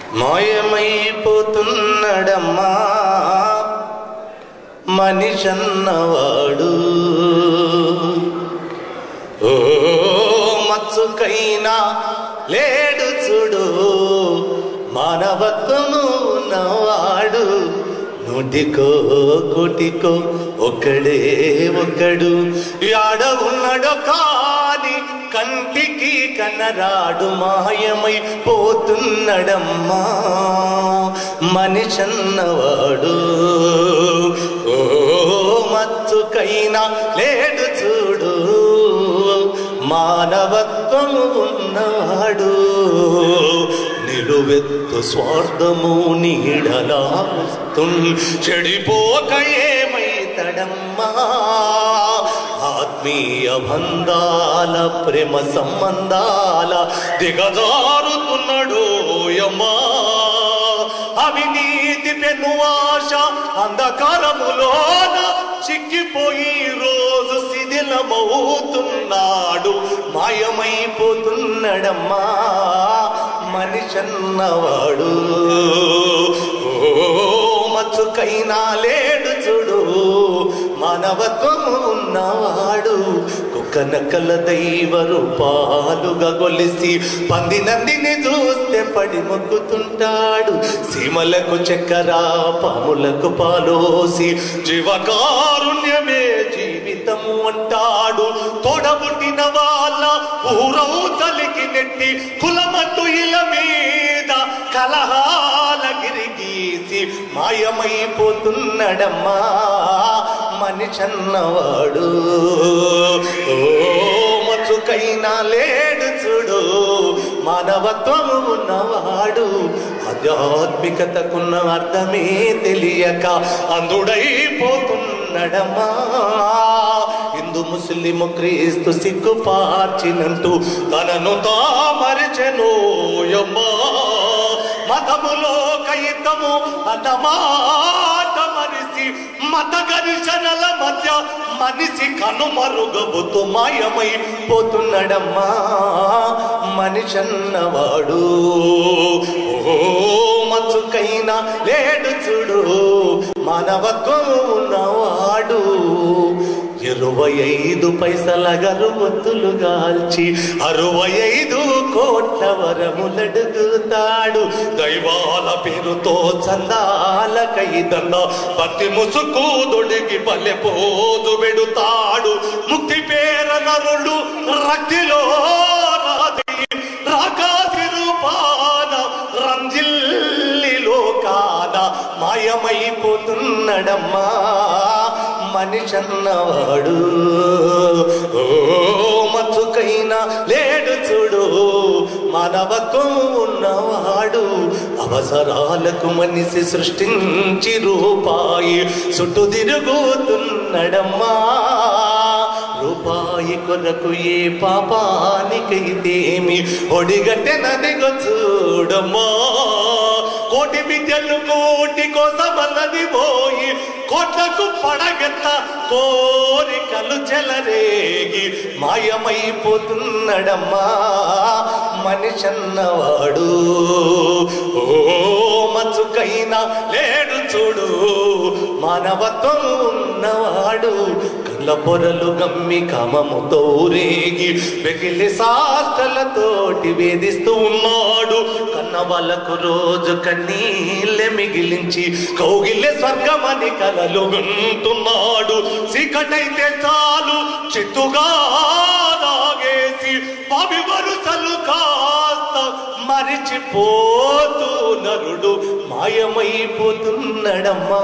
మాయమైపోతున్నాడమ్మా మనిషన్నవాడు ఓ మచ్చుకైనా లేడు చూడు మానవత్వము ఉన్నవాడు నూటికో కోటికో ఒక్కడే ఒక్కడు యాడ ఉన్నాడో కాని కంటికి కనరాడు మాయమై పోతున్నడమ్మా మనిషన్నవాడు ఓ మచ్చుకైనా లేడు చూడు మానవత్వము ఉన్నవాడు నిలువెత్తు స్వార్థము నీడలా వస్తుంది చెడిపోక ఏమైతడమ్మా ఆత్మీయ బంధాల ప్రేమ సంబంధాల దిగజారుతున్నాడు యమ్మా అవినీతి పెను ఆశ అంధకారములోన చిక్కిపోయి రోజు శిథిలమవుతున్నాడు మాయమైపోతున్నాడమ్మా మనిషన్నవాడు ఓ మచ్చుకైనా లేడు చూడు మానవత్వము ఉన్నవాడు కుక్క నక్కల దైవ రూపాలుగా గొలిసి పంది నందిని చూస్తే పడి మొక్కుతుంటాడు సీమలకు చక్కెర పాములకు పాలోసి జీవకారుణ్యమే జీవితము అంటాడు తోడబుట్టిన వాళ్ళ ఊరవుతలికి నెట్టి కులమట్టు ఇల మీద కలహాల గిరిగీసి మాయమైపోతున్నాడమ్మా మనిషన్నవాడు ఓ మచ్చుకైనా లేడు చూడు మానవత్వము ఉన్నవాడు ఆధ్యాత్మికతకున్న అర్థమే తెలియక అందుడైపోతున్నడమ్మా హిందూ ముస్లిం క్రీస్తు సిక్కు పార్చినంటూ తనను తామరిచెనోయమ్మా మతములో కయితము అన్నమాట మనిషి మత ఘర్షణల మధ్య మనిషి కనుమరుగబుతూ మాయమై పోతున్నాడమ్మా మనిషన్నవాడు ఓ మచ్చుకైనా లేడు చూడు మానవత్వం ఉన్నవాడు ఇరవై ఐదు పైసల గరువత్తులు గాల్చి అరవై ఐదు కోట్ల వరములడుగుతాడు దైవాల పేరుతో చందాల కైదన్న భక్తి ముసుకు దొడిగి పల్లె పోదు పెడుతాడు ముక్తి పేర నరుడు రక్తిలో రాది రాకాసి రూపాన రంజిల్లిలో కాన మాయమైపోతున్నడమ్మా మనిషన్నవాడు ఓ మచ్చుకైనా లేడు చూడు మానవత్వం ఉన్నవాడు అవసరాలకు మనిషి సృష్టించి రూపాయి చుట్టూ తిరుగుతున్నడమ్మా రూపాయి కొరకు ఏ పాపానికైతేమి ఒడిగట్టెనదిగో చూడమ్మా కోటి విద్యలు కోటి కోసమన్నది పోయి కోట్లకు పడగెత్త కోరికలు చెలరేగి మాయమైపోతున్నడమ్మా మనిషన్నవాడు ఓ మచ్చుకైనా లేడు చూడు మానవత్వం ఉన్నవాడు కళ్ళ పొరలు గమ్మి కామముతో రేగి వెకిలి సాష్టలతోటి వేధిస్తూ ఉన్నాడు కన్న వాళ్ళకు రోజు కన్నీళ్ళే మిగిలించి కౌగిల్లే స్వర్గమని కలలు గుంటున్నాడు చీకటైతే చాలు చిత్తుగా నాగేసి పవి వరుసలు కాస్త మరిచిపోతూ నరుడు మాయమైపోతున్నడమ్మా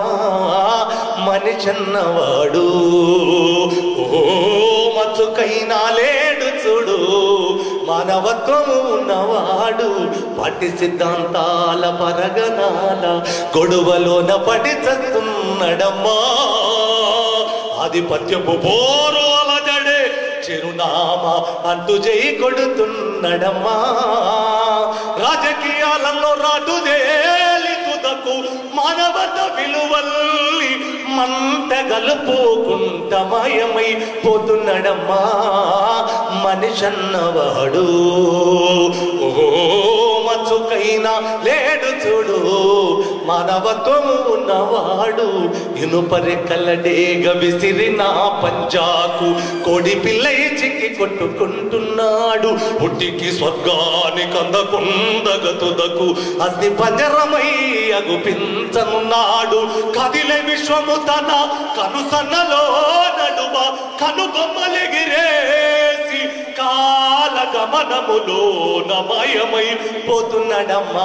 మనిషన్నవాడు ఓ మచ్చుకైనా లేడు చూడు మానవత్వము ఉన్నవాడు పాటి సిద్ధాంతాల పరగనాల గొడవలోన పడి చస్తున్నాడమ్మా ఆధిపత్యపు పోరు అలజడే చిరునామా అంటూ జై కొడుతున్నడమ్మా రాజకీయాలలో రాటుదేలి తుదకు మానవత విలువల్ని మంట గలుపుకుంట మాయమై పోతున్నడమ్మా మనిషన్నవాడు ఓ మచ్చ మచ్చుకైనా లేడు చూడు మానవత్వము ఉన్నవాడు ఇనుపరెక్కలడేగ విసిరిన పంజాకు కోడి పిల్లై చిక్కి కొట్టుకుంటున్నాడు పుట్టికి స్వర్గానికి అందకుందగతుదకు అగ్ని పంజరమై అగుపించనున్నాడు కదిలే విశ్వము తన కనుసన్నలో నడుమ కనుబొమ్మలెగిరేసి కాల గమనములో నమయమై పోతున్నాడమ్మా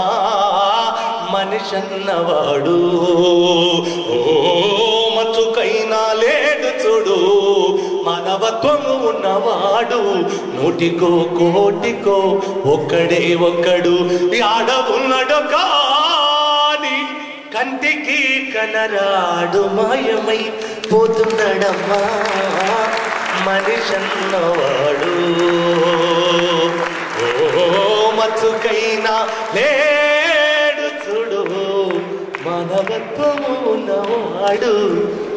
మనిషన్నవాడు ఓ మచ్చుకైనా లేడు చూడు మానవత్వము ఉన్నవాడు నూటికో కోటికో ఒక్కడే ఒక్కడు ఆడవున్నాడు కాని కంటికి కనరాడు మాయమై పోతున్నాడమ్మా మనిషన్నవాడు ఓ మచ్చుకైనా లేడు చూడు మానవత్వము ఉన్నవాడు